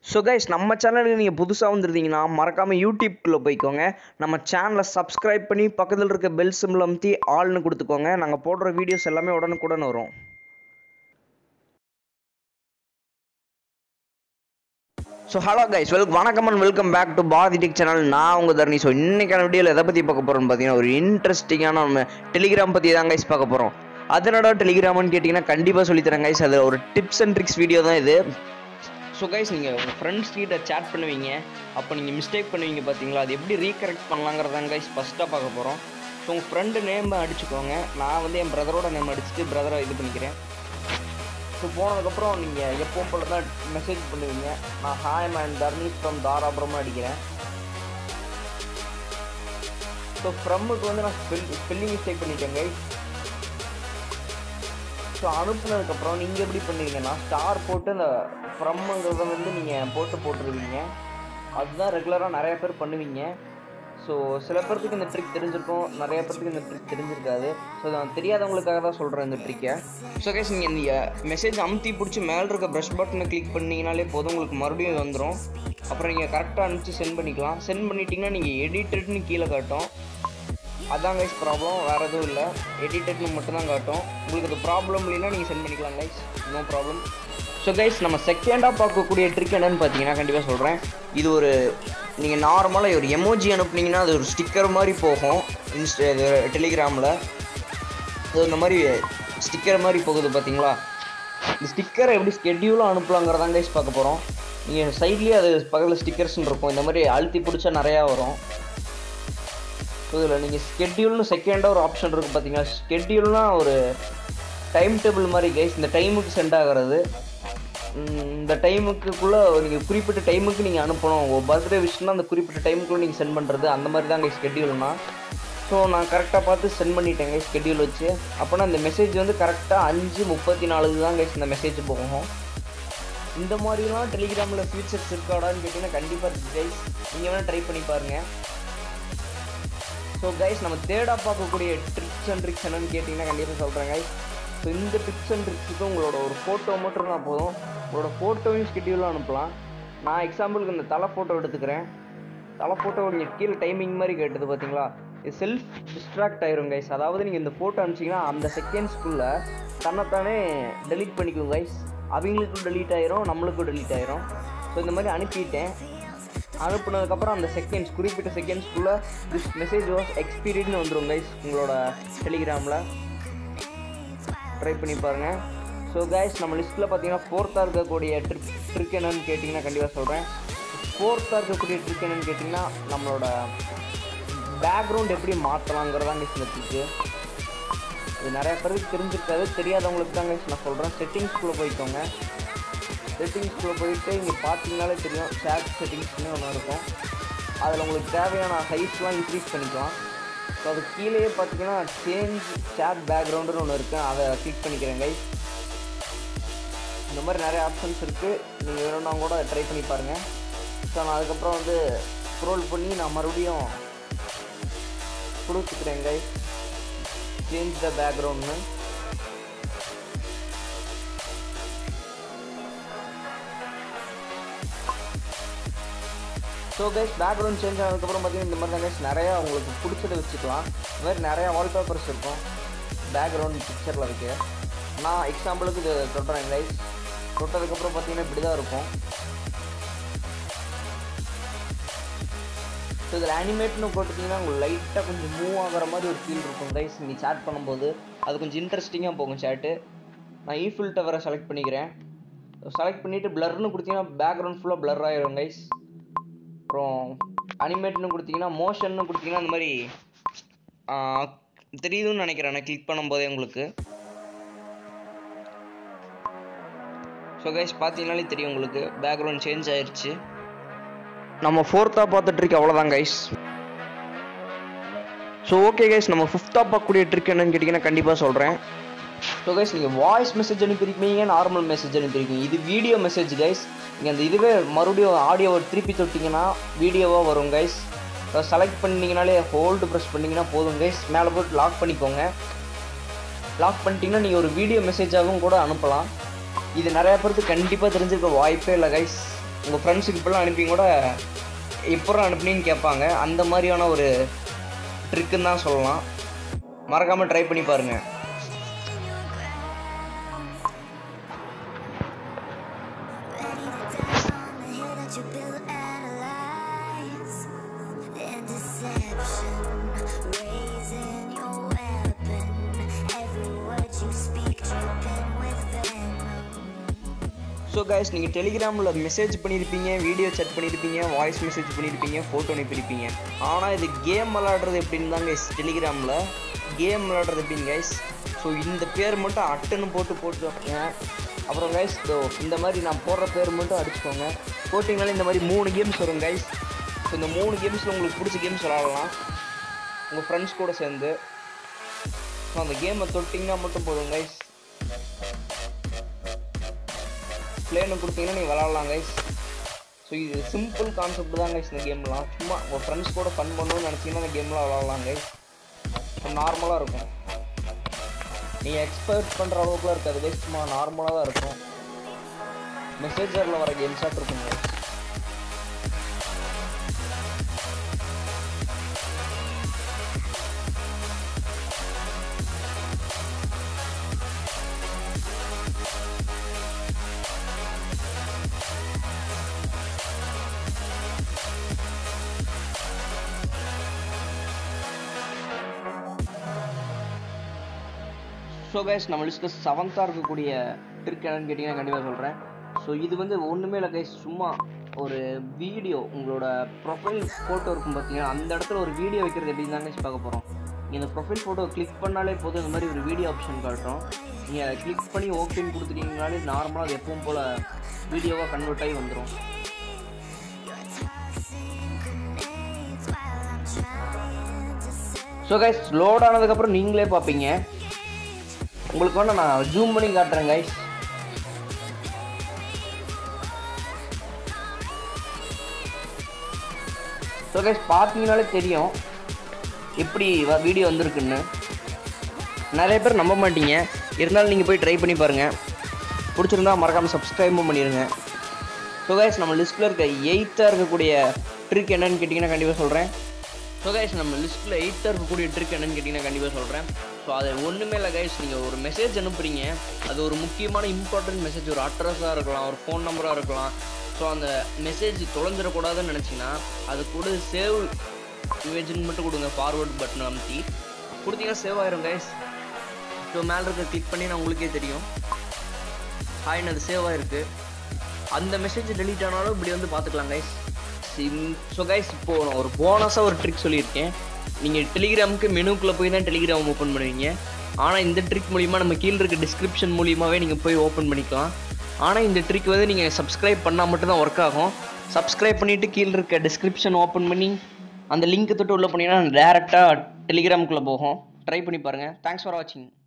So guys நம்ம சேனலுக்கு நீங்கள் புதுசாக வந்துருந்தீங்கன்னா மறக்காமல் யூடியூப்குள்ளே போய்க்கோங்க நம்ம சேனலை சப்ஸ்கிரைப் பண்ணி பக்கத்தில் இருக்க பெல் சிம்பிள் அமுத்தி ஆல்னு கொடுத்துக்கோங்க நாங்கள் போடுற வீடியோஸ் எல்லாமே உடனுக்குடன் வரும் ஸோ ஹலோ கைஸ் வெல் வணக்கம் and welcome back to Bharathi tech channel நான் உங்கள் தரணி ஸோ இன்னைக்கான வீடியோவில் எதை பற்றி பார்க்க போகிறோம்னு பார்த்தீங்கன்னா ஒரு இன்ட்ரெஸ்டிங்கான நம்ம டெலிகிராம் பற்றி தான் கைஸ் பார்க்க போகிறோம் அதனோட டெலிகிராம்னு கேட்டிங்கன்னா கண்டிப்பாக சொல்லித்தரேன் கைஸ் அது ஒரு டிப்ஸ் அண்ட் ட்ரிக்ஸ் வீடியோ தான் இது ஸோ கைஸ் நீங்கள் உங்கள் ஃப்ரெண்ட்ஸ் கிட்ட சேட் பண்ணுவீங்க அப்போ நீங்கள் மிஸ்டேக் பண்ணுவீங்க பார்த்தீங்களா அது எப்படி ரீகரெக்ட் பண்ணலாங்கிறதாங்க கைஸ் ஃபஸ்ட்டாக பார்க்க போகிறோம் ஸோ உங்கள் ஃப்ரெண்டு நேம் அடிச்சுக்கோங்க நான் வந்து என் பிரதரோட நேம் அடிச்சுட்டு பிரதரை இது பண்ணிக்கிறேன் ஸோ போனதுக்கப்புறம் நீங்கள் எப்பவும் போல தான் மெசேஜ் பண்ணுவீங்க நான் ஹாய் மேன் தர்னீஸ் ஃப்ரம் தாராபுரமாக அடிக்கிறேன் ஸோ ஃப்ரம்முக்கு வந்து நான் ஸ்பெல் ஸ்பெல்லிங் மிஸ்டேக் பண்ணிட்டேன் கைஸ் ஸோ அனுப்புனதுக்கப்புறம் நீங்கள் எப்படி பண்ணுவீங்கன்னா ஸ்டார் போட்டு அந்த ஃப்ரம்ங்கிறத வந்து நீங்கள் போட்டு போட்டுருவீங்க அதுதான் ரெகுலராக நிறைய பேர் பண்ணுவீங்க ஸோ சில பேர்த்துக்கு இந்த ட்ரிக் தெரிஞ்சிருக்கும் நிறைய பேர்த்துக்கு இந்த ட்ரிக் தெரிஞ்சிருக்காது ஸோ நான் தெரியாதவங்களுக்காக தான் சொல்கிறேன் இந்த ட்ரிக்கை ஸோ கேஸ் நீங்கள் இந்த மெசேஜ் அமுத்தி பிடிச்சி மேலே இருக்க ப்ரஷ் பட்டனை கிளிக் பண்ணிங்கனாலே போதும் உங்களுக்கு மறுபடியும் இது வந்துடும் அப்புறம் நீங்கள் கரெக்டாக அனுப்பிச்சு சென்ட் பண்ணிக்கலாம் சென்ட் பண்ணிட்டீங்கன்னா நீங்கள் எடிட்டட்னு கீழே காட்டும் அதான் கைஸ் ப்ராப்ளம் வேறு எதுவும் இல்லை எடிட்டட்னு மட்டும்தான் காட்டும் உங்களுக்கு அது ப்ராப்ளம் இல்லைன்னா நீங்கள் சென்ட் பண்ணிக்கலாம் guys no problem so guys நம்ம செகண்டாக பார்க்கக்கூடிய ட்ரிக் என்னன்னு பார்த்தீங்கன்னா கண்டிப்பாக சொல்கிறேன் இது ஒரு நீங்கள் நார்மலாக ஒரு எமோஜி அனுப்புனீங்கன்னா அது ஒரு ஸ்டிக்கர் மாதிரி போகும் இன்ஸ்ட இது டெலிகிராமில் அது இந்த மாதிரி ஸ்டிக்கர் மாதிரி போகுது பார்த்தீங்களா இந்த ஸ்டிக்கரை எப்படி ஸ்கெட்யூலாக அனுப்பலாங்கிறதான் கைஸ் பார்க்க போகிறோம் நீங்கள் சைட்லேயே அது பக்கத்தில் ஸ்டிக்கர்ஸ்னு இருக்கும் இந்த மாதிரி அழுத்தி பிடிச்சா நிறையா வரும் ஸோ இதில் நீங்கள் ஸ்கெட்யூல்னு செகண்டாக ஒரு ஆப்ஷன் இருக்குது பார்த்தீங்கன்னா ஸ்கெட்யூல்னா ஒரு டைம் டேபிள் மாதிரி கைஸ் இந்த டைமுக்கு சென்ட் ஆகிறது இந்த டைமுக்குள்ளே நீங்கள் குறிப்பிட்ட டைமுக்கு நீங்கள் அனுப்பணும் உங்கள் பர்த்டே விஷயம்னா அந்த குறிப்பிட்ட டைமுக்குள்ளே நீங்கள் சென்ட் பண்ணுறது அந்த மாதிரி தான் கைஸ் ஸ்கெட்யூல்னா ஸோ நான் கரெக்டாக பார்த்து சென்ட் பண்ணிட்டேங்க ஸ்கெட்யூல் வச்சு அப்போனா இந்த மெசேஜ் வந்து கரெக்டாக அஞ்சு முப்பத்தி நாலுக்கு தான் கைஸ் இந்த மெசேஜ் போகும் இந்த மாதிரிலாம் டெலிகிராமில் ஃபீச்சர்ஸ் இருக்காடான்னு கேட்டிங்கன்னா கண்டிப்பாக இருக்குது கைஸ் நீங்கள் வேணால் ட்ரை பண்ணி பாருங்கள் ஸோ கைஸ் நம்ம தேர்டாக பார்க்கக்கூடிய ட்ரிக்ஸ் அண்ட் ட்ரிக்ஸ் என்னன்னு கேட்டிங்கன்னா கண்டிப்பாக சொல்கிறேன் கைஸ் ஸோ இந்த ட்ரிக்ஸ் அண்ட் ட்ரிக்ஸுக்கு உங்களோட ஒரு ஃபோட்டோ மட்டும் இருந்தால் போதும் உங்களோட ஃபோட்டோவையும் ஸ்கெட்யூலாக அனுப்பலாம் நான் எக்ஸாம்பிளுக்கு இந்த தலை ஃபோட்டோ எடுத்துக்கிறேன் தலை ஃபோட்டோ நீங்கள் கீழே டைமிங் மாதிரி கேட்டது பார்த்தீங்களா இது செல்ஃப் டிஸ்ட்ராக்ட் ஆயிரும் கைஸ் அதாவது நீங்கள் இந்த ஃபோட்டோ அனுப்பிச்சிங்கன்னா அந்த செகண்ட்ஸ்க்குள்ளே தன்னைத்தானே டெலீட் பண்ணிக்கும் கைஸ் அவங்களுக்கும் டெலீட் ஆயிரும் நம்மளுக்கும் டெலீட் ஆயிரும் ஸோ இந்த மாதிரி அனுப்பிட்டேன் அனுப்புனதுக்கப்புறம் அந்த செகண்ட்ஸ் குறிப்பிட்ட செகண்ட்ஸ்க்குள்ளே திஸ் மெசேஜ் வாஸ் எக்ஸ்பீரியட்னு வந்துடும் கைஸ் உங்களோட டெலிகிராமில் ட்ரை பண்ணி பாருங்கள் ஸோ கைஸ் நம்ம லிஸ்ட்டில் பார்த்தீங்கன்னா ஃபோர்த்தாக இருக்கக்கூடிய ட்ரிக் ட்ரிக் என்னன்னு கேட்டிங்கன்னா கண்டிப்பாக சொல்கிறேன் ஃபோர்த்தாக இருக்கக்கூடிய ட்ரிக் என்னன்னு கேட்டிங்கன்னா நம்மளோட பேக்ரவுண்ட் எப்படி மாற்றலாங்கிறதாங்க இந்த ட்ரிக்கு இது நிறைய பேருக்கு தெரிஞ்சிருக்காது தெரியாதவங்களுக்கு தாங்க நான் சொல்கிறேன் செட்டிங்ஸ்குள்ளே போய்க்கோங்க செட்டிங்ஸ்குள்ளே போயிட்டு இங்கே பார்த்தீங்கனாலே தெரியும் சேட் செட்டிங்ஸ்னு ஒன்று இருக்கும் அதில் உங்களுக்கு தேவையான ஹைட்ஸ்லாம் இன்க்ரீஸ் பண்ணிக்கலாம் ஸோ அது கீழேயே பார்த்தீங்கன்னா சேஞ்ச் சேட் பேக்ரவுண்டுன்னு ஒன்று இருக்குது அதை கிளிக் பண்ணிக்கிறேன் கைஸ் இந்த மாதிரி நிறைய ஆப்ஷன்ஸ் இருக்குது நீங்கள் வேணும்னா கூட ட்ரை பண்ணி பாருங்கள் ஸோ நான் அதுக்கப்புறம் வந்து ஸ்க்ரோல் பண்ணி நான் மறுபடியும் கொடுத்துக்கிறேன் கைஸ் சேஞ்ச் த பேக்ரவுண்ட்னு ஸோ கைஸ் பேக்ரவுண்ட் சேஞ்ச் ஆனதுக்கப்புறம் பார்த்தீங்கன்னா இந்த மாதிரி தான் கைஸ் நிறையா உங்களுக்கு பிடிச்சதை வச்சுக்கலாம் இந்த மாதிரி நிறையா வால்பேப்பர்ஸ் இருக்கும் பேக்ரவுண்ட் பிக்சரில் இருக்கு நான் எக்ஸாம்பிளுக்கு இது தொட்டுறேன் கைஸ் தொட்டதுக்கப்புறம் பார்த்தீங்கன்னா இப்படி தான் இருக்கும் ஸோ இதில் அனிமேட்னு போட்டுட்டிங்கன்னா உங்களுக்கு லைட்டாக கொஞ்சம் மூவ் ஆகிற மாதிரி ஒரு ஃபீல் இருக்கும் கைஸ் நீங்கள் சேட் பண்ணும்போது அது கொஞ்சம் இன்ட்ரெஸ்டிங்காக போகும் சேட்டு நான் ஈ ஃபில்ட்டை வேறு செலக்ட் பண்ணிக்கிறேன் செலக்ட் பண்ணிவிட்டு ப்ளர்னு கொடுத்தீங்கன்னா பேக்ரவுண்ட் ஃபுல்லாக ப்ளர் ஆயிரும் கைஸ் அப்புறம் அனிமேட்னு கொடுத்தீங்கன்னா மோஷன்னு கொடுத்தீங்கன்னா இந்த மாதிரி தெரியுதுன்னு நினைக்கிறேன் நான் கிளிக் பண்ணும்போதே உங்களுக்கு ஸோ கைஸ் பார்த்தீங்கனாலே தெரியும் உங்களுக்கு பேக்ரவுண்ட் சேஞ்ச் ஆயிடுச்சு நம்ம ஃபோர்த்தாக பார்த்த ட்ரிக் அவ்வளோதான் கைஸ் ஸோ ஓகே கைஸ் நம்ம ஃபிஃப்த்தாக பார்க்கக்கூடிய ட்ரிக் என்னன்னு கேட்டிங்கன்னா கண்டிப்பாக சொல்கிறேன் ஸோ கைஸ் நீங்கள் வாய்ஸ் மெசேஜ் அனுப்பியிருக்கீங்க நார்மல் மெசேஜ் அனுப்பியிருக்கீங்க இது வீடியோ மெசேஜ் கைஸ் நீங்கள் அந்த இதுவே மறுபடியும் ஆடியோவை திருப்பி தொட்டிங்கன்னா வீடியோவாக வரும் கைஸ் செலக்ட் பண்ணிங்கனாலே ஹோல்டு ப்ரெஸ் பண்ணிங்கன்னா போதும் கைஸ் மேலே போட்டு லாக் பண்ணிக்கோங்க லாக் பண்ணிட்டீங்கன்னா நீங்கள் ஒரு வீடியோ மெசேஜாகவும் கூட அனுப்பலாம் இது நிறையா பேருக்கு கண்டிப்பாக தெரிஞ்சிருக்க வாய்ப்பே இல்லை கைஸ் உங்கள் ஃப்ரெண்ட்ஸுக்கு இப்போல்லாம் அனுப்பி கூட இப்போ அனுப்புனீன்னு கேட்பாங்க அந்த மாதிரியான ஒரு ட்ரிக்குன்னு தான் சொல்லலாம் மறக்காமல் ட்ரை பண்ணி பாருங்கள் Ready to die on the hill that you built and lies and deception. Raising your weapon. Every word you speak dripping with venom. So guys நீங்கள் டெலிகிராமில் மெசேஜ் பண்ணியிருப்பீங்க வீடியோ chat பண்ணியிருப்பீங்க வாய்ஸ் மெசேஜ் பண்ணியிருப்பீங்க photo அனுப்பியிருப்பீங்க ஆனால் இது game விளாடுறது எப்படின்னு தான் கைஸ் டெலிகிராமில் கேம் விளாடுறது எப்படின்னு கைஸ் ஸோ இந்த பேர் மட்டும் அட்டுன்னு போட்டு போட்டு வைப்பீங்க அப்புறம் கைஸ் இந்த மாதிரி நான் போடுற பேர் மட்டும் அடிச்சுக்கோங்க போட்டிங்கனால இந்த மாதிரி மூணு கேம்ஸ் வரும் கைஸ் ஸோ இந்த மூணு கேம்ஸில் உங்களுக்கு பிடிச்ச கேம்ஸ் விளாடலாம் உங்கள் ஃப்ரெண்ட்ஸ் கூட சேர்ந்து ஸோ அந்த கேமை தொட்டிங்கன்னா மட்டும் போதும் கைஸ் பிளேனு கொடுத்தீங்கன்னா நீங்கள் விளாட்லாம் கைஸ் ஸோ இது சிம்பிள் கான்செப்ட் தான் கைஸ் இந்த கேம்லாம் சும்மா உங்கள் ஃப்ரெண்ட்ஸ் கூட ஃபன் பண்ணணும்னு நினச்சிங்கன்னா இந்த கேம்லாம் விளாட்லாம் கைஸ் நார்மலாக இருக்கும் நீங்கள் எக்ஸ்பெக்ட் பண்ணுற அளவுக்குலாம் இருக்காது கைஸ் சும்மா நார்மலாக தான் இருக்கும் மெசேஜரில் வர கேம்ஸாக இருக்கும் guys. ஸோ கைஸ் நம்ம லிஸ்ட்டில் செவன்த்தாக இருக்கக்கூடிய ட்ரிக் என்னன்னு கேட்டிங்கன்னா கண்டிப்பாக சொல்கிறேன் ஸோ இது வந்து ஒன்றுமே இல்லை கைஸ் சும்மா ஒரு வீடியோ உங்களோட ப்ரொஃபைல் ஃபோட்டோ இருக்கும் பார்த்தீங்கன்னா அந்த இடத்துல ஒரு வீடியோ வைக்கிறது எப்படி தான் guys பார்க்க போகிறோம் நீங்கள் இந்த ப்ரொஃபைல் ஃபோட்டோ கிளிக் பண்ணாலே போதும் இந்த மாதிரி ஒரு வீடியோ ஆப்ஷன் காட்டுறோம் நீங்கள் கிளிக் பண்ணி ஓகேன்னு கொடுத்துட்டீங்கனாலே நார்மலாக அது எப்பவும் போல் வீடியோவாக கன்வெர்ட் ஆகி வந்துடும் Grenades while I'm trying to set so guys load ஆனதுக்கப்புறம் நீங்களே பார்ப்பீங்க உங்களுக்கு வேணா நான் ஜூம் பண்ணி காட்டுறேன் கைஸ் ஸோ கைஸ் பார்த்தீங்கனாலே தெரியும் எப்படி வீடியோ வந்திருக்குன்னு நிறைய பேர் நம்ப மாட்டீங்க இருந்தாலும் நீங்கள் போய் ட்ரை பண்ணி பாருங்கள் பிடிச்சிருந்தா மறக்காமல் சப்ஸ்கிரைபும் பண்ணிடுங்க ஸோ கைஸ் நம்ம லிஸ்ட்டில் இருக்க எயித்தாக இருக்கக்கூடிய ட்ரிக் என்னன்னு கேட்டிங்கன்னா கண்டிப்பாக சொல்கிறேன் ஸோ கைஸ் நம்ம லிஸ்ட்டில் எயித்தாக இருக்கக்கூடிய ட்ரிக் என்னன்னு கேட்டிங்கன்னா கண்டிப்பாக சொல்கிறேன் ஸோ அது ஒன்றுமே இல்லை கைஸ் நீங்கள் ஒரு மெசேஜ் அனுப்புறீங்க அது ஒரு முக்கியமான இம்பார்ட்டன்ட் மெசேஜ் ஒரு அட்ரஸாக இருக்கலாம் ஒரு ஃபோன் நம்பராக இருக்கலாம் ஸோ அந்த மெசேஜ் தொலைஞ்சிடக்கூடாதுன்னு நினச்சிங்கன்னா அது கூட சேவ் இமேஜ்னு மட்டும் கொடுங்க ஃபார்வர்ட் பட்டன் அமுத்தி கொடுத்தீங்கன்னா சேவ் ஆயிரும் கைஸ் ஸோ மேலே இருக்க கிளிக் பண்ணி நான் உங்களுக்கே தெரியும் ஹாய்னு அது சேவ் ஆயிருக்கு அந்த மெசேஜ் டெலீட் ஆனாலும் இப்படி வந்து பார்த்துக்கலாம் கைஸ் சிம் ஸோ கைஸ் இப்போ நான் ஒரு போனஸாக ஒரு ட்ரிக் சொல்லியிருக்கேன் நீங்கள் டெலிகிராமுக்கு மெனுக்குள்ளே போய் தான் டெலிகிராம் ஓப்பன் பண்ணுவீங்க ஆனால் இந்த ட்ரிக் மூலிமா நம்ம கீழே இருக்க டிஸ்கிரிப்ஷன் மூலியமாகவே நீங்கள் போய் ஓப்பன் பண்ணிக்கலாம் ஆனால் இந்த ட்ரிக் வந்து நீங்கள் சப்ஸ்கிரைப் பண்ணால் மட்டும்தான் ஒர்க் ஆகும் சப்ஸ்கிரைப் பண்ணிவிட்டு கீழே இருக்க டிஸ்கிரிப்ஷன் ஓப்பன் பண்ணி அந்த லிங்க் தொட்டு உள்ளே போனீங்கன்னா டேரெக்டாக டெலிகிராமுக்குள்ளே போகும் ட்ரை பண்ணி பாருங்கள் தேங்க்ஸ் ஃபார் வாட்சிங்